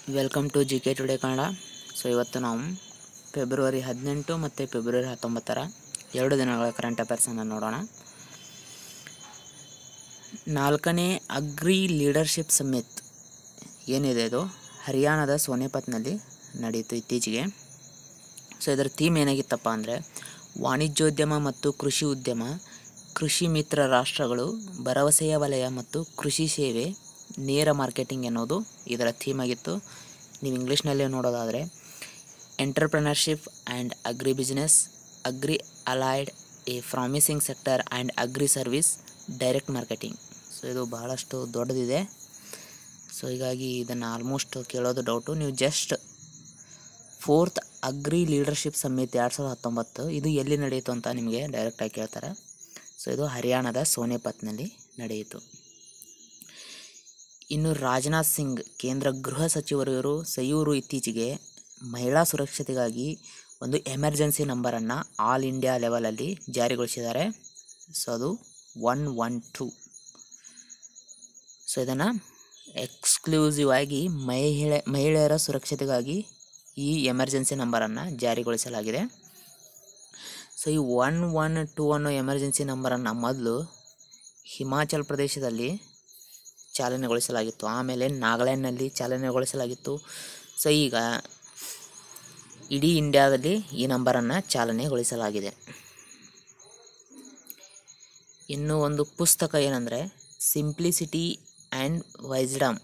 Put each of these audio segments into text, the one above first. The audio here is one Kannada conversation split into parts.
welcome to G K today Kannada so ಇವತ್ತು ನಾವು ಫೆಬ್ರವರಿ ಹದಿನೆಂಟು ಮತ್ತು ಫೆಬ್ರವರಿ ಹತ್ತೊಂಬತ್ತರ ಎರಡು ದಿನಗಳ ಕರೆಂಟ್ ಅಫೇರ್ಸನ್ನು ನೋಡೋಣ ನಾಲ್ಕನೇ ಅಗ್ರಿ ಲೀಡರ್ಶಿಪ್ ಸಮ್ಮಿತ್ ಏನಿದೆ ಇದು ಹರಿಯಾಣದ ಸೋನೆಪತ್ನಲ್ಲಿ ನಡೆಯಿತು ಇತ್ತೀಚೆಗೆ ಸೊ ಇದರ ಥೀಮ್ ಏನಾಗಿತ್ತಪ್ಪ ಅಂದರೆ ವಾಣಿಜ್ಯೋದ್ಯಮ ಮತ್ತು ಕೃಷಿ ಉದ್ಯಮ ಕೃಷಿ ಮಿತ್ರ ರಾಷ್ಟ್ರಗಳು ಭರವಸೆಯ ವಲಯ ಮತ್ತು ಕೃಷಿ ಸೇವೆ ನೇರ ಮಾರ್ಕೆಟಿಂಗ್ ಎನ್ನುವುದು ಇದರ ಥೀಮ್ ಆಗಿತ್ತು ನೀವು ಇಂಗ್ಲೀಷ್ನಲ್ಲೇ ನೋಡೋದಾದರೆ entrepreneurship and agri business agri allied a promising sector and agri service direct marketing so ಇದು ಬಹಳಷ್ಟು ದೊಡ್ಡದಿದೆ ಸೊ ಹೀಗಾಗಿ ಇದನ್ನು ಆಲ್ಮೋಸ್ಟ್ ಕೇಳೋದು ಡೌಟು ನೀವು ಜಸ್ಟ್ ಫೋರ್ತ್ ಅಗ್ರಿ ಲೀಡರ್ಶಿಪ್ ಸಮಿತಿ ಎರಡು ಸಾವಿರದ ಹತ್ತೊಂಬತ್ತು ಇದು ಎಲ್ಲಿ ನಡೆಯಿತು ಅಂತ ನಿಮಗೆ ಡೈರೆಕ್ಟಾಗಿ ಕೇಳ್ತಾರೆ ಸೊ ಇದು ಹರಿಯಾಣದ ಸೋನೆಪತ್ನಲ್ಲಿ ನಡೆಯಿತು ಇನ್ನು ರಾಜನಾಥ್ ಸಿಂಗ್ ಕೇಂದ್ರ ಗೃಹ ಸಚಿವರು ಸಯೂರು ಇತ್ತೀಚೆಗೆ ಮಹಿಳಾ ಸುರಕ್ಷತೆಗಾಗಿ ಒಂದು ಎಮರ್ಜೆನ್ಸಿ ನಂಬರನ್ನು ಆಲ್ ಇಂಡಿಯಾ ಲೆವೆಲಲ್ಲಿ ಜಾರಿಗೊಳಿಸಿದ್ದಾರೆ ಸೊ ಅದು ಒನ್ ಒನ್ ಟೂ ಸೊ ಇದನ್ನು ಎಕ್ಸ್ಕ್ಲೂಸಿವ್ ಆಗಿ ಮಹಿಳೆ ಮಹಿಳೆಯರ ಸುರಕ್ಷತೆಗಾಗಿ ಈ ಎಮರ್ಜೆನ್ಸಿ ನಂಬರನ್ನು ಜಾರಿಗೊಳಿಸಲಾಗಿದೆ ಸೊ ಈ ಒನ್ ಒನ್ ಟೂ ಅನ್ನೋ ಎಮರ್ಜೆನ್ಸಿ ನಂಬರನ್ನು ಮೊದಲು ಹಿಮಾಚಲ್ ಪ್ರದೇಶದಲ್ಲಿ ಚಾಲನೆಗೊಳಿಸಲಾಗಿತ್ತು ಆಮೇಲೆ ನಾಗಾಲ್ಯಾಂಡ್ನಲ್ಲಿ ಚಾಲನೆಗೊಳಿಸಲಾಗಿತ್ತು ಸೊ ಈಗ ಇಡೀ ಇಂಡಿಯಾದಲ್ಲಿ ಈ ನಂಬರನ್ನು ಚಾಲನೆಗೊಳಿಸಲಾಗಿದೆ ಇನ್ನು ಒಂದು ಪುಸ್ತಕ ಏನಂದರೆ ಸಿಂಪ್ಲಿಸಿಟಿ ಆ್ಯಂಡ್ ವೈಸ್ಡಮ್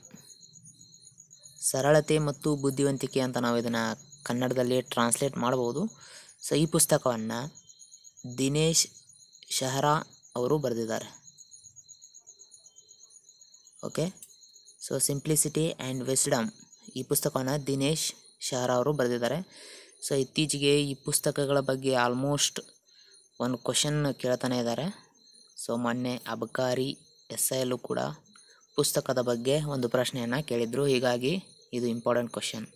ಸರಳತೆ ಮತ್ತು ಬುದ್ಧಿವಂತಿಕೆ ಅಂತ ನಾವು ಇದನ್ನು ಕನ್ನಡದಲ್ಲಿ ಟ್ರಾನ್ಸ್ಲೇಟ್ ಮಾಡ್ಬೋದು ಸೊ ಈ ಪುಸ್ತಕವನ್ನು ದಿನೇಶ್ ಶಹರಾ ಅವರು ಬರೆದಿದ್ದಾರೆ okay so simplicity and wisdom ಈ ಪುಸ್ತಕವನ್ನು ದಿನೇಶ್ ಶಹರ ಅವರು ಬರೆದಿದ್ದಾರೆ ಸೊ ಇತ್ತೀಚೆಗೆ ಈ ಪುಸ್ತಕಗಳ ಬಗ್ಗೆ ಆಲ್ಮೋಸ್ಟ್ ಒಂದು ಕ್ವಶನ್ ಕೇಳ್ತಾನೆ ಇದ್ದಾರೆ ಸೊ ಮೊನ್ನೆ ಅಬಕಾರಿ ಎಸ್ ಐ ಎಲ್ಲೂ ಕೂಡ ಪುಸ್ತಕದ ಬಗ್ಗೆ ಒಂದು ಪ್ರಶ್ನೆಯನ್ನು ಕೇಳಿದರು ಹೀಗಾಗಿ ಇದು ಇಂಪಾರ್ಟೆಂಟ್ ಕ್ವಶನ್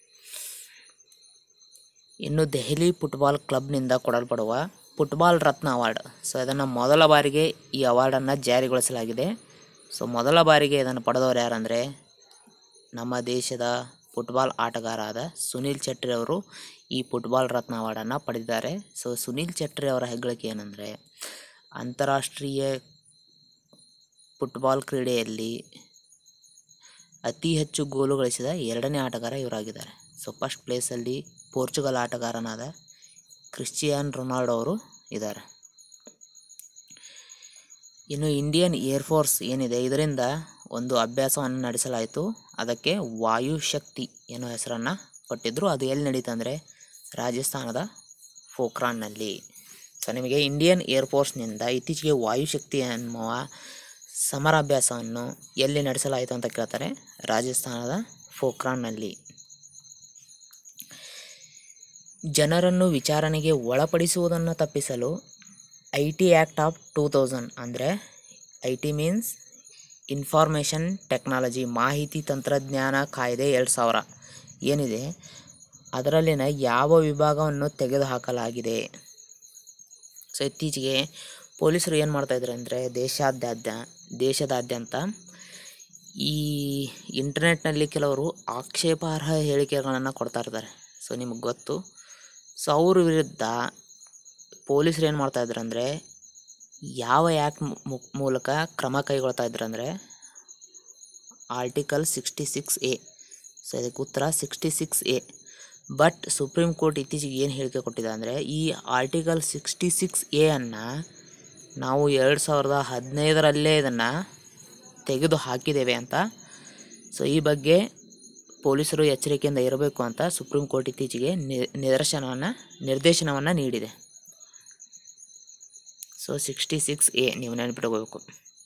ಇನ್ನು ದೆಹಲಿ ಫುಟ್ಬಾಲ್ ಕ್ಲಬ್ನಿಂದ ಕೊಡಲ್ಪಡುವ ಫುಟ್ಬಾಲ್ ರತ್ನ ಅವಾರ್ಡ್ ಸೊ ಇದನ್ನು ಮೊದಲ ಬಾರಿಗೆ ಈ ಅವಾರ್ಡನ್ನು ಜಾರಿಗೊಳಿಸಲಾಗಿದೆ ಸೊ ಮೊದಲ ಬಾರಿಗೆ ಇದನ್ನು ಪಡೆದವರು ಯಾರಂದರೆ ನಮ್ಮ ದೇಶದ ಫುಟ್ಬಾಲ್ ಆಟಗಾರಾದ ಸುನಿಲ್ ಚಟ್ರಿ ಅವರು ಈ ಫುಟ್ಬಾಲ್ ರತ್ನ ಅವಾರ್ಡನ್ನು ಪಡೆದಿದ್ದಾರೆ ಸೊ ಸುನಿಲ್ ಚಟ್ರಿ ಅವರ ಹೆಗ್ಗಳಿಕೆ ಏನಂದರೆ ಅಂತಾರಾಷ್ಟ್ರೀಯ ಫುಟ್ಬಾಲ್ ಕ್ರೀಡೆಯಲ್ಲಿ ಅತಿ ಹೆಚ್ಚು ಗೋಲು ಗಳಿಸಿದ ಎರಡನೇ ಆಟಗಾರ ಇವರಾಗಿದ್ದಾರೆ ಸೊ ಫಸ್ಟ್ ಪ್ಲೇಸಲ್ಲಿ ಪೋರ್ಚುಗಲ್ ಆಟಗಾರನಾದ ಕ್ರಿಶ್ಚಿಯಾನ್ ರೊನಾಲ್ಡೋ ಅವರು ಇದ್ದಾರೆ ಇನ್ನು ಇಂಡಿಯನ್ ಏರ್ಫೋರ್ಸ್ ಏನಿದೆ ಇದರಿಂದ ಒಂದು ಅಭ್ಯಾಸವನ್ನು ನಡೆಸಲಾಯಿತು ಅದಕ್ಕೆ ವಾಯುಶಕ್ತಿ ಎನ್ನುವ ಹೆಸರನ್ನು ಕೊಟ್ಟಿದ್ದರು ಅದು ಎಲ್ಲಿ ನಡೀತು ಅಂದರೆ ರಾಜಸ್ಥಾನದ ಫೋಕ್ರಾನ್ನಲ್ಲಿ ಸೊ ನಿಮಗೆ ಇಂಡಿಯನ್ ಏರ್ಫೋರ್ಸ್ನಿಂದ ಇತ್ತೀಚೆಗೆ ವಾಯುಶಕ್ತಿ ಎನ್ನುವ ಸಮರಾಭ್ಯಾಸವನ್ನು ಎಲ್ಲಿ ನಡೆಸಲಾಯಿತು ಅಂತ ಕೇಳ್ತಾರೆ ರಾಜಸ್ಥಾನದ ಫೋಕ್ರಾನ್ನಲ್ಲಿ ಜನರನ್ನು ವಿಚಾರಣೆಗೆ ಒಳಪಡಿಸುವುದನ್ನು ತಪ್ಪಿಸಲು I T act of two thousand ಅಂದರೆ I T means information technology ಮಾಹಿತಿ ತಂತ್ರಜ್ಞಾನ ಕಾಯ್ದೆ ಎರಡು ಸಾವಿರ ಏನಿದೆ ಅದರಲ್ಲಿನ ಯಾವ ವಿಭಾಗವನ್ನು ತೆಗೆದುಹಾಕಲಾಗಿದೆ ಸೊ ಇತ್ತೀಚೆಗೆ ಪೊಲೀಸರು ಏನು ಮಾಡ್ತಾಯಿದ್ದಾರೆ ಅಂದರೆ ದೇಶಾದ್ಯಂತ ದೇಶದಾದ್ಯಂತ ಈ ಇಂಟರ್ನೆಟ್ನಲ್ಲಿ ಕೆಲವರು ಆಕ್ಷೇಪಾರ್ಹ ಹೇಳಿಕೆಗಳನ್ನು ಕೊಡ್ತಾ ಇರ್ತಾರೆ ಸೊ ನಿಮಗೆ ಗೊತ್ತು ಸೊ ಅವ್ರ ವಿರುದ್ಧ ಪೊಲೀಸರು ಏನು ಮಾಡ್ತಾ ಇದ್ದಾರೆ ಅಂದರೆ ಯಾವ ಆ್ಯಕ್ಟ್ ಮೂಲಕ ಕ್ರಮ ಕೈಗೊಳ್ತಾ ಇದ್ದಾರೆ ಅಂದರೆ article sixty six A so ಇದಕ್ಕೆ ಉತ್ತರ sixty six A but supreme court ಇತ್ತೀಚೆಗೆ ಏನು ಹೇಳಿಕೆ ಕೊಟ್ಟಿದೆ ಅಂದರೆ ಈ ಆರ್ಟಿಕಲ್ ಸಿಕ್ಸ್ಟಿ ಸಿಕ್ಸ್ ಎ ಅನ್ನು ನಾವು ಎರಡು ಸಾವಿರದ ಹದಿನೈದರಲ್ಲೇ ಇದನ್ನು ತೆಗೆದು ಹಾಕಿದ್ದೇವೆ ಅಂತ ಸೊ ಈ ಬಗ್ಗೆ ಪೊಲೀಸರು ಎಚ್ಚರಿಕೆಯಿಂದ ಇರಬೇಕು ಅಂತ ಸುಪ್ರೀಂ ಕೋರ್ಟ್ ಇತ್ತೀಚೆಗೆ ನಿದರ್ಶನವನ್ನು ನಿರ್ದೇಶನವನ್ನು ನೀಡಿದೆ ಸೊ ಸಿಕ್ಸ್ಟಿ ಸಿಕ್ಸ್ ಎ ನೀವು ನೆನಪಿಟ್ಕೋಬೇಕು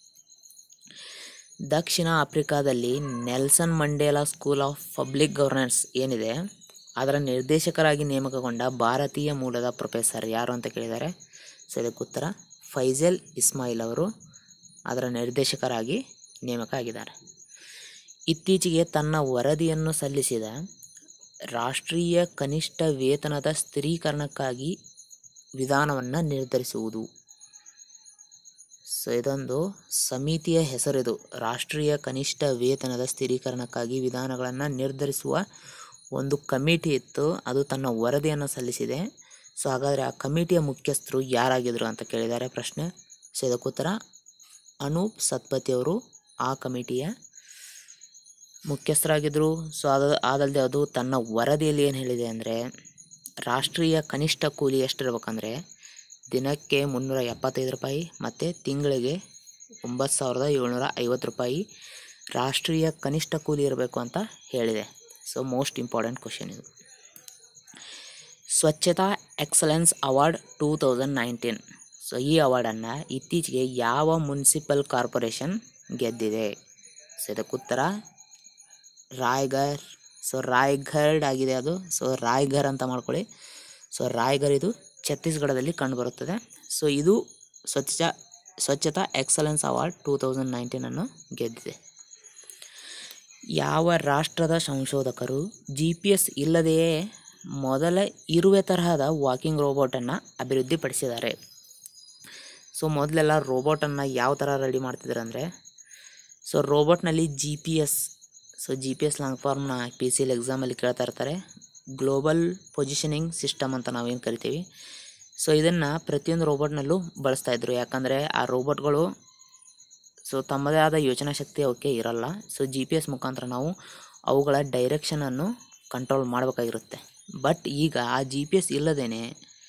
ದಕ್ಷಿಣ ಆಫ್ರಿಕಾದಲ್ಲಿ Nelson Mandela school of public governance ಏನಿದೆ ಅದರ ನಿರ್ದೇಶಕರಾಗಿ ನೇಮಕಗೊಂಡ ಭಾರತೀಯ ಮೂಲದ ಪ್ರೊಫೆಸರ್ ಯಾರು ಅಂತ ಕೇಳಿದ್ದಾರೆ ಸೊ ಇದಕ್ಕೆ ಉತ್ತರ ಫೈಜಲ್ ಇಸ್ಮಾಯಿಲ್ ಅವರು ಅದರ ನಿರ್ದೇಶಕರಾಗಿ ನೇಮಕ ಆಗಿದ್ದಾರೆ ಇತ್ತೀಚೆಗೆ ತನ್ನ ವರದಿಯನ್ನು ಸಲ್ಲಿಸಿದ ರಾಷ್ಟ್ರೀಯ ಕನಿಷ್ಠ ವೇತನದ ಸ್ಥಿರೀಕರಣಕ್ಕಾಗಿ ವಿಧಾನವನ್ನು ನಿರ್ಧರಿಸುವುದು ಸೊ ಸೊ ಇದೊಂದು ಸಮಿತಿಯ ಹೆಸರಿದು ರಾಷ್ಟ್ರೀಯ ಕನಿಷ್ಠ ವೇತನದ ಸ್ಥಿರೀಕರಣಕ್ಕಾಗಿ ವಿಧಾನಗಳನ್ನು ನಿರ್ಧರಿಸುವ ಒಂದು ಕಮಿಟಿ ಇತ್ತು ಅದು ತನ್ನ ವರದಿಯನ್ನು ಸಲ್ಲಿಸಿದೆ ಸೊ ಹಾಗಾದರೆ ಆ ಕಮಿಟಿಯ ಮುಖ್ಯಸ್ಥರು ಯಾರಾಗಿದ್ದರು ಅಂತ ಕೇಳಿದ್ದಾರೆ ಪ್ರಶ್ನೆ ಸೊ ಇದಕ್ಕುತ್ತರ ಅನೂಪ್ ಸತ್ಪತಿ ಅವರು ಆ ಕಮಿಟಿಯ ಮುಖ್ಯಸ್ಥರಾಗಿದ್ದರು ಸೊ ಅದ ಅದಲ್ಲದೆ ಅದು ತನ್ನ ವರದಿಯಲ್ಲಿ ಏನು ಹೇಳಿದೆ ಅಂದರೆ ರಾಷ್ಟ್ರೀಯ ಕನಿಷ್ಠ ಕೂಲಿ ಎಷ್ಟಿರ್ಬೇಕಂದ್ರೆ ದಿನಕ್ಕೆ ಮುನ್ನೂರ ಎಪ್ಪತ್ತೈದು ರೂಪಾಯಿ ಮತ್ತು ತಿಂಗಳಿಗೆ ಒಂಬತ್ತು ಸಾವಿರದ ಏಳ್ನೂರ ಐವತ್ತು ರೂಪಾಯಿ ರಾಷ್ಟ್ರೀಯ ಕನಿಷ್ಠ ಕೂಲಿ ಇರಬೇಕು ಅಂತ ಹೇಳಿದೆ ಸೊ ಮೋಸ್ಟ್ ಇಂಪಾರ್ಟೆಂಟ್ ಕ್ವಶನ್ ಇದು Swachhata excellence award two thousand nineteen so ಈ ಅವಾರ್ಡನ್ನು ಇತ್ತೀಚೆಗೆ ಯಾವ ಮುನ್ಸಿಪಲ್ ಕಾರ್ಪೊರೇಷನ್ ಗೆದ್ದಿದೆ ಸೊ ಇದಕ್ಕುತ್ತರ ರಾಯ್ಗರ್ ಸೊ ರಾಯ್ಗಢ್ ಆಗಿದೆ ಅದು ಸೊ ರಾಯ್ಗರ್ ಅಂತ ಮಾಡ್ಕೊಳ್ಳಿ ಸೊ ರಾಯ್ಗರ್ ಇದು ಛತ್ತೀಸ್ಗಢದಲ್ಲಿ ಕಂಡುಬರುತ್ತದೆ ಸೊ ಇದು Swachh Swachhata excellence award two thousand ನೈನ್ಟೀನನ್ನು ಗೆದ್ದಿದೆ ಯಾವ ರಾಷ್ಟ್ರದ ಸಂಶೋಧಕರು ಜಿ ಪಿ ಎಸ್ ಇಲ್ಲದೆಯೇ ಮೊದಲ ಇರುವೆ ತರಹದ ವಾಕಿಂಗ್ ರೋಬೋಟನ್ನು ಅಭಿವೃದ್ಧಿಪಡಿಸಿದ್ದಾರೆ ಸೊ ಮೊದಲೆಲ್ಲ ರೋಬೋಟನ್ನು ಯಾವ ಥರ ರೆಡಿ ಮಾಡ್ತಿದ್ರು ಅಂದರೆ ಸೊ ರೋಬೋಟ್ನಲ್ಲಿ G P S so G P S long ಫಾರ್ಮ್ನ ಪಿ ಸಿ ಎಲ್ ಎಕ್ಸಾಮಲ್ಲಿ ಕೇಳ್ತಾ ಇರ್ತಾರೆ ಗ್ಲೋಬಲ್ ಪೊಸಿಷನಿಂಗ್ ಸಿಸ್ಟಮ್ ಅಂತ ನಾವೇನು ಕರಿತೀವಿ ಸೊ ಇದನ್ನು ಪ್ರತಿಯೊಂದು ರೋಬೋಟ್ನಲ್ಲೂ ಬಳಸ್ತಾ ಇದ್ರು ಯಾಕಂದರೆ ಆ ರೋಬೋಟ್ಗಳು ಸೊ ತಮ್ಮದೇ ಆದ ಯೋಚನಾ ಶಕ್ತಿ ಅವಕ್ಕೆ ಇರಲ್ಲ ಸೊ ಜಿ ಪಿ ಎಸ್ ಮುಖಾಂತರ ನಾವು ಅವುಗಳ ಡೈರೆಕ್ಷನನ್ನು ಕಂಟ್ರೋಲ್ ಮಾಡಬೇಕಾಗಿರುತ್ತೆ ಬಟ್ ಈಗ ಆ ಜಿ ಪಿ ಎಸ್ ಇಲ್ಲದೇ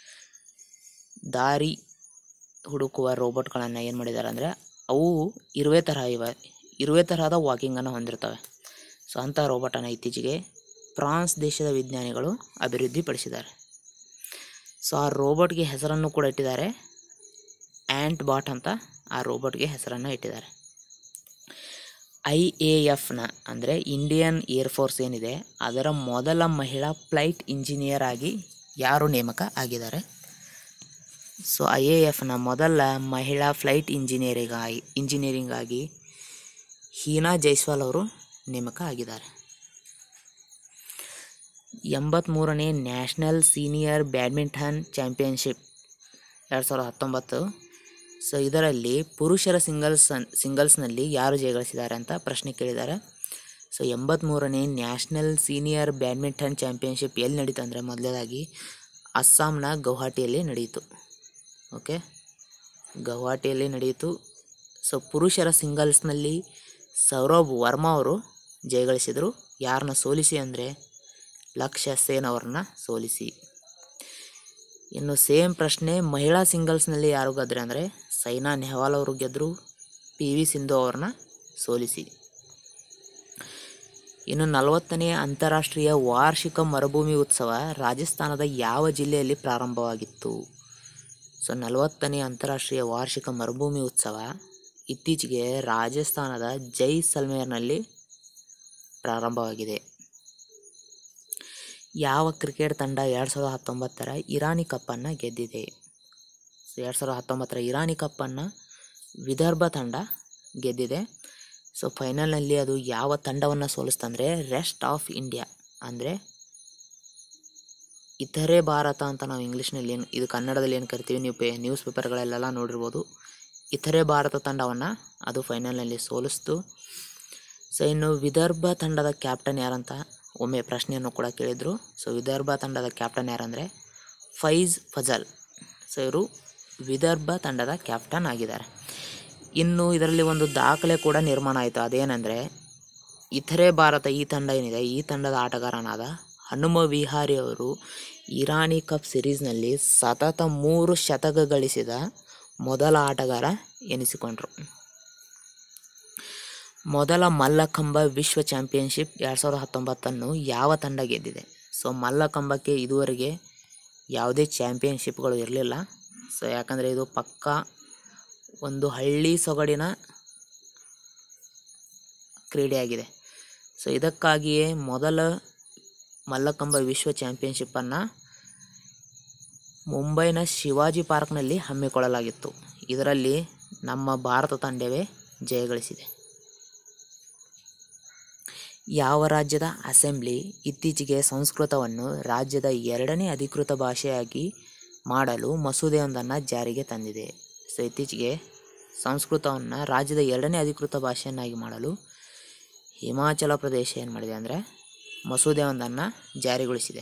ದಾರಿ ಹುಡುಕುವ ರೋಬೋಟ್ಗಳನ್ನು ಏನು ಮಾಡಿದ್ದಾರೆ ಅಂದರೆ ಅವು ಇರುವೆ ತರಹ ಇವೆ ಇರುವೆ ತರಹದ ವಾಕಿಂಗನ್ನು ಹೊಂದಿರ್ತವೆ ಸೊ ಅಂಥ ರೋಬೋಟನ್ನು ಇತ್ತೀಚೆಗೆ ಫ್ರಾನ್ಸ್ ದೇಶದ ವಿಜ್ಞಾನಿಗಳು ಅಭಿವೃದ್ಧಿಪಡಿಸಿದ್ದಾರೆ ಸೊ ಆ ರೋಬೋಟ್ಗೆ ಹೆಸರನ್ನು ಕೂಡ ಇಟ್ಟಿದ್ದಾರೆ ಆ್ಯಂಟ್ ಬಾಟ್ ಅಂತ ಆ ರೋಬೋಟ್ಗೆ ಹೆಸರನ್ನು ಇಟ್ಟಿದ್ದಾರೆ ಐ ಎ ಎಫ್ನ ಅಂದರೆ ಇಂಡಿಯನ್ ಏರ್ಫೋರ್ಸ್ ಏನಿದೆ ಅದರ ಮೊದಲ ಮಹಿಳಾ ಫ್ಲೈಟ್ ಇಂಜಿನಿಯರ್ ಆಗಿ ಯಾರು ನೇಮಕ ಆಗಿದ್ದಾರೆ ಸೊ ಐ ಎ ಎಫ್ನ ಮೊದಲ ಮಹಿಳಾ ಫ್ಲೈಟ್ ಇಂಜಿನಿಯರಿಂಗಾಗಿ ಇಂಜಿನಿಯರಿಂಗಾಗಿ ಹೀನಾ ಜೈಸ್ವಾಲ್ ಅವರು ನೇಮಕ ಆಗಿದ್ದಾರೆ ಎಂಬತ್ತ್ಮೂರನೇ ನ್ಯಾಷನಲ್ ಸೀನಿಯರ್ ಬ್ಯಾಡ್ಮಿಂಟನ್ ಚಾಂಪಿಯನ್ಶಿಪ್ ಎರಡು ಸಾವಿರದ ಹತ್ತೊಂಬತ್ತು ಸೊ ಇದರಲ್ಲಿ ಪುರುಷರ ಸಿಂಗಲ್ಸ್ ಸಿಂಗಲ್ಸ್ನಲ್ಲಿ ಯಾರು ಜಯಗಳಿಸಿದ್ದಾರೆ ಅಂತ ಪ್ರಶ್ನೆ ಕೇಳಿದ್ದಾರೆ ಸೊ ಎಂಬತ್ತ್ಮೂರನೇ ನ್ಯಾಷನಲ್ ಸೀನಿಯರ್ ಬ್ಯಾಡ್ಮಿಂಟನ್ ಚಾಂಪಿಯನ್ಶಿಪ್ ಎಲ್ಲಿ ನಡೀತು ಅಂದರೆ ಮೊದಲನೇದಾಗಿ ಅಸ್ಸಾಂನ ಗೌಹಾಟಿಯಲ್ಲಿ ನಡೆಯಿತು ಓಕೆ ಗೌಹಾಟಿಯಲ್ಲಿ ನಡೆಯಿತು ಸೊ ಪುರುಷರ ಸಿಂಗಲ್ಸ್ನಲ್ಲಿ ಸೌರಭ್ ವರ್ಮಾ ಅವರು ಜಯಗಳಿಸಿದರು ಯಾರನ್ನ ಸೋಲಿಸಿ ಅಂದರೆ ಲಕ್ಷ್ಯ ಸೇನ್ ಅವ್ರನ್ನ ಸೋಲಿಸಿ ಇನ್ನು ಸೇಮ್ ಪ್ರಶ್ನೆ ಮಹಿಳಾ ಸಿಂಗಲ್ಸ್ನಲ್ಲಿ ಯಾರು ಗೆದ್ರೆ ಅಂದರೆ ಸೈನಾ ನೆಹ್ವಾಲ್ ಅವರು ಗೆದ್ದರು ಪಿ ವಿ ಸಿಂಧು ಅವ್ರನ್ನ ಸೋಲಿಸಿ ಇನ್ನು ನಲವತ್ತನೇ ಅಂತಾರಾಷ್ಟ್ರೀಯ ವಾರ್ಷಿಕ ಮರುಭೂಮಿ ಉತ್ಸವ ರಾಜಸ್ಥಾನದ ಯಾವ ಜಿಲ್ಲೆಯಲ್ಲಿ ಪ್ರಾರಂಭವಾಗಿತ್ತು ಸೊ ನಲವತ್ತನೇ ಅಂತಾರಾಷ್ಟ್ರೀಯ ವಾರ್ಷಿಕ ಮರುಭೂಮಿ ಉತ್ಸವ ಇತ್ತೀಚೆಗೆ ರಾಜಸ್ಥಾನದ ಜೈಸಲ್ಮೇರ್ನಲ್ಲಿ ಪ್ರಾರಂಭವಾಗಿದೆ ಯಾವ ಕ್ರಿಕೆಟ್ ತಂಡ ಎರಡು ಸಾವಿರದ ಹತ್ತೊಂಬತ್ತರ ಇರಾನಿ ಕಪ್ಪನ್ನು ಗೆದ್ದಿದೆ ಸೊ ಎರಡು ಸಾವಿರದ ಹತ್ತೊಂಬತ್ತರ ಇರಾನಿ ಕಪ್ಪನ್ನು ವಿದರ್ಭ ತಂಡ ಗೆದ್ದಿದೆ ಸೊ ಫೈನಲ್ನಲ್ಲಿ ಅದು ಯಾವ ತಂಡವನ್ನು ಸೋಲಿಸ್ತಂದರೆ ರೆಸ್ಟ್ ಆಫ್ ಇಂಡಿಯಾ ಅಂದರೆ ಇತರೆ ಭಾರತ ಅಂತ ನಾವು ಇಂಗ್ಲೀಷ್ನಲ್ಲಿ ಏನು ಇದು ಕನ್ನಡದಲ್ಲಿ ಏನು ಕರಿತೀವಿ ನೀವು ಪೇ ನ್ಯೂಸ್ ಪೇಪರ್ಗಳಲ್ಲೆಲ್ಲ ನೋಡಿರ್ಬೋದು ಇತರೆ ಭಾರತ ತಂಡವನ್ನು ಅದು ಫೈನಲ್ನಲ್ಲಿ ಸೋಲಿಸ್ತು ಸೊ ಇನ್ನು ವಿದರ್ಭ ತಂಡದ ಕ್ಯಾಪ್ಟನ್ ಯಾರಂತ ಒಮ್ಮೆ ಪ್ರಶ್ನೆಯನ್ನು ಕೂಡ ಕೇಳಿದರು ಸೊ ವಿದರ್ಭ ತಂಡದ ಕ್ಯಾಪ್ಟನ್ ಯಾರಂದರೆ ಫೈಜ್ ಫಜಲ್ ಸೊ ಇವರು ವಿದರ್ಭ ತಂಡದ ಕ್ಯಾಪ್ಟನ್ ಆಗಿದ್ದಾರೆ ಇನ್ನು ಇದರಲ್ಲಿ ಒಂದು ದಾಖಲೆ ಕೂಡ ನಿರ್ಮಾಣ ಆಯಿತು ಅದೇನೆಂದರೆ ಇತರೆ ಭಾರತ ಈ ತಂಡ ಏನಿದೆ ಈ ತಂಡದ ಆಟಗಾರನಾದ ಹನುಮ ವಿಹಾರಿ ಅವರು ಇರಾನಿ ಕಪ್ ಸಿರೀಸ್ನಲ್ಲಿ ಸತತ ಮೂರು ಶತಕ ಗಳಿಸಿದ ಮೊದಲ ಆಟಗಾರ ಎನಿಸಿಕೊಂಡರು ಮೊದಲ ಮಲ್ಲಕಂಬ ವಿಶ್ವ ಚಾಂಪಿಯನ್ಶಿಪ್ ಎರಡು ಸಾವಿರದ ಹತ್ತೊಂಬತ್ತನ್ನು ಯಾವ ತಂಡ ಗೆದ್ದಿದೆ ಸೊ ಮಲ್ಲಕಂಬಕ್ಕೆ ಇದುವರೆಗೆ ಯಾವುದೇ ಚಾಂಪಿಯನ್ಶಿಪ್ಗಳು ಇರಲಿಲ್ಲ ಸೊ ಯಾಕಂದರೆ ಇದು ಪಕ್ಕಾ ಒಂದು ಹಳ್ಳಿ ಸೊಗಡಿನ ಕ್ರೀಡೆಯಾಗಿದೆ ಸೊ ಇದಕ್ಕಾಗಿಯೇ ಮೊದಲ ಮಲ್ಲಕಂಬ ವಿಶ್ವ ಚಾಂಪಿಯನ್ಶಿಪ್ಪನ್ನು ಮುಂಬೈನ ಶಿವಾಜಿ ಪಾರ್ಕ್ನಲ್ಲಿ ಹಮ್ಮಿಕೊಳ್ಳಲಾಗಿತ್ತು ಇದರಲ್ಲಿ ನಮ್ಮ ಭಾರತ ತಂಡವೇ ಜಯಗಳಿಸಿದೆ ಯಾವ ರಾಜ್ಯದ ಅಸೆಂಬ್ಲಿ ಇತ್ತೀಚೆಗೆ ಸಂಸ್ಕೃತವನ್ನು ರಾಜ್ಯದ ಎರಡನೇ ಅಧಿಕೃತ ಭಾಷೆಯಾಗಿ ಮಾಡಲು ಮಸೂದೆಯೊಂದನ್ನು ಜಾರಿಗೆ ತಂದಿದೆ ಸೊ ಇತ್ತೀಚೆಗೆ ಸಂಸ್ಕೃತವನ್ನು ರಾಜ್ಯದ ಎರಡನೇ ಅಧಿಕೃತ ಭಾಷೆಯನ್ನಾಗಿ ಮಾಡಲು ಹಿಮಾಚಲ ಪ್ರದೇಶ ಏನು ಮಾಡಿದೆ ಅಂದರೆ ಮಸೂದೆ ಒಂದನ್ನು ಜಾರಿಗೊಳಿಸಿದೆ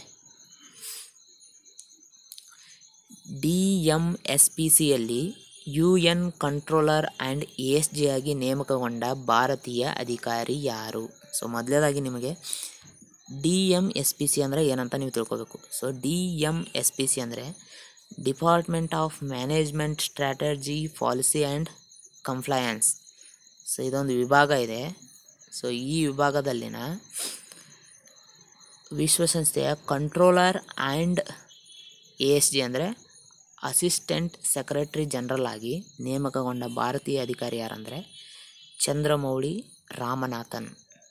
ಡಿ ಎಮ್ ಎಸ್ ಪಿ ಸಿಯಲ್ಲಿ U N controller and A S G ಆಗಿ ನೇಮಕಗೊಂಡ ಭಾರತೀಯ ಅಧಿಕಾರಿ ಯಾರು ಸೊ ಮೊದಲನೇದಾಗಿ ನಿಮಗೆ D M S P C ಅಂದರೆ ಏನಂತ ನೀವು ತಿಳ್ಕೊಬೇಕು so D M S P C ಅಂದರೆ department of management strategy policy and compliance so ಇದೊಂದು ವಿಭಾಗ ಇದೆ ಸೊ ಈ ವಿಭಾಗದಲ್ಲಿನ ವಿಶ್ವಸಂಸ್ಥೆಯ controller and A S G ಅಂದರೆ ಅಸಿಸ್ಟೆಂಟ್ ಸೆಕ್ರೆಟರಿ ಜನರಲ್ ಆಗಿ ನೇಮಕಗೊಂಡ ಭಾರತೀಯ ಅಧಿಕಾರಿ ಯಾರಂದರೆ ಚಂದ್ರಮೌಳಿ ರಾಮನಾಥನ್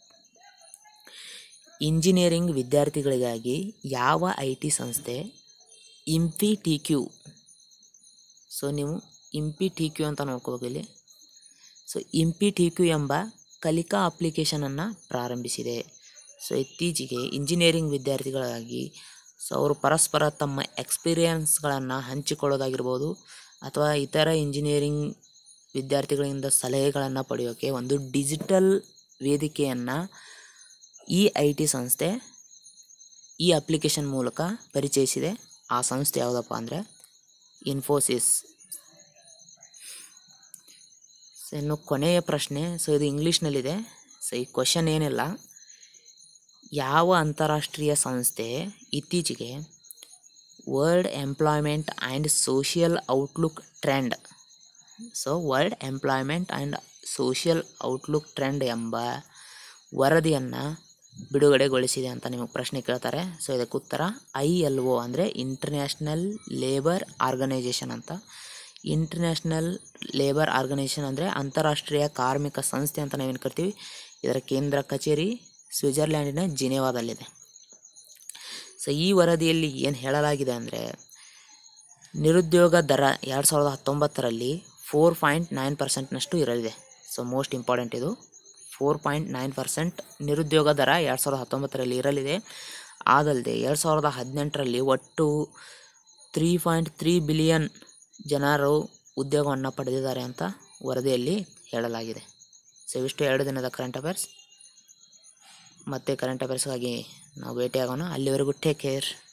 ಇಂಜಿನಿಯರಿಂಗ್ ವಿದ್ಯಾರ್ಥಿಗಳಿಗಾಗಿ ಯಾವ ಐ ಟಿ ಸಂಸ್ಥೆ ಇಂಪಿ ಟಿ ಕ್ಯೂ ಸೊ ನೀವು ಇಂಪಿ ಟಿ ಕ್ಯೂ ಅಂತ ನೋಡ್ಕೋಬೇಕು ಇಲ್ಲಿ ಸೊ ಇಂಪಿ ಟಿ ಕ್ಯೂ ಎಂಬ ಕಲಿಕಾ ಅಪ್ಲಿಕೇಶನನ್ನು ಪ್ರಾರಂಭಿಸಿದೆ ಸೊ ಇತ್ತೀಚೆಗೆ ಇಂಜಿನಿಯರಿಂಗ್ ವಿದ್ಯಾರ್ಥಿಗಳಿಗಾಗಿ ಸೊ ಅವರು ಪರಸ್ಪರ ತಮ್ಮ ಎಕ್ಸ್ಪೀರಿಯನ್ಸ್ಗಳನ್ನು ಹಂಚಿಕೊಳ್ಳೋದಾಗಿರ್ಬೋದು ಅಥವಾ ಇತರ ಇಂಜಿನಿಯರಿಂಗ್ ವಿದ್ಯಾರ್ಥಿಗಳಿಂದ ಸಲಹೆಗಳನ್ನು ಪಡೆಯೋಕ್ಕೆ ಒಂದು ಡಿಜಿಟಲ್ ವೇದಿಕೆಯನ್ನು ಈ ಐ ಟಿ ಸಂಸ್ಥೆ ಈ ಅಪ್ಲಿಕೇಶನ್ ಮೂಲಕ ಪರಿಚಯಿಸಿದೆ ಆ ಸಂಸ್ಥೆ ಯಾವುದಪ್ಪ ಅಂದರೆ ಇನ್ಫೋಸಿಸ್ ಸೊ ಇನ್ನು ಕೊನೆಯ ಪ್ರಶ್ನೆ ಸೊ ಇದು ಇಂಗ್ಲೀಷ್ನಲ್ಲಿದೆ ಸೊ ಈ ಕ್ವಶನ್ ಏನಿಲ್ಲ ಯಾವ ಅಂತಾರಾಷ್ಟ್ರೀಯ ಸಂಸ್ಥೆ ಇತ್ತೀಚೆಗೆ world employment and social outlook trend so world employment and social outlook trend ಎಂಬ ವರದಿಯನ್ನು ಬಿಡುಗಡೆಗೊಳಿಸಿದೆ ಅಂತ ನಿಮಗೆ ಪ್ರಶ್ನೆ ಕೇಳ್ತಾರೆ ಸೊ ಇದಕ್ಕೆ ಉತ್ತರ ಐ ಎಲ್ ಒ ಅಂದರೆ ಇಂಟರ್ನ್ಯಾಷನಲ್ ಲೇಬರ್ ಆರ್ಗನೈಜೇಷನ್ ಅಂತ ಇಂಟರ್ನ್ಯಾಷನಲ್ ಲೇಬರ್ ಆರ್ಗನೈಜೇಷನ್ ಅಂದರೆ ಅಂತಾರಾಷ್ಟ್ರೀಯ ಕಾರ್ಮಿಕ ಸಂಸ್ಥೆ ಅಂತ ನಾವೇನು ಕರಿತೀವಿ ಇದರ ಕೇಂದ್ರ ಕಚೇರಿ ಸ್ವಿಟ್ಜರ್ಲ್ಯಾಂಡಿನ ಜಿನೇವಾದಲ್ಲಿದೆ ಸೊ ಈ ವರದಿಯಲ್ಲಿ ಏನು ಹೇಳಲಾಗಿದೆ ಅಂದರೆ ನಿರುದ್ಯೋಗ ದರ ಎರಡು ಸಾವಿರದ ಹತ್ತೊಂಬತ್ತರಲ್ಲಿ ಫೋರ್ ಪಾಯಿಂಟ್ ನೈನ್ ಪರ್ಸೆಂಟ್ನಷ್ಟು ಇರಲಿದೆ ಸೊ ಮೋಸ್ಟ್ ಇಂಪಾರ್ಟೆಂಟ್ ಇದು ಫೋರ್ ಪಾಯಿಂಟ್ ನೈನ್ ಪರ್ಸೆಂಟ್ ನಿರುದ್ಯೋಗ ದರ ಎರಡು ಸಾವಿರದ ಹತ್ತೊಂಬತ್ತರಲ್ಲಿ ಇರಲಿದೆ ಆದಲ್ಲದೆ ಎರಡು ಸಾವಿರದ ಹದಿನೆಂಟರಲ್ಲಿ ಒಟ್ಟು ತ್ರೀ ಪಾಯಿಂಟ್ ತ್ರೀ ಬಿಲಿಯನ್ ಜನರು ಉದ್ಯೋಗವನ್ನು ಪಡೆದಿದ್ದಾರೆ ಅಂತ ವರದಿಯಲ್ಲಿ ಹೇಳಲಾಗಿದೆ ಸೊ ಇವಿಷ್ಟು ಎರಡು ದಿನದ ಕರೆಂಟ್ ಅಫೇರ್ಸ್ ಮತ್ತೆ ಕರೆಂಟ್ ಅಫೇರ್ಸ್ಗಾಗಿ ನಾವು ಭೇಟಿಯಾಗೋಣ ಅಲ್ಲಿವರೆಗೂ ಟೇಕ್ ಕೇರ್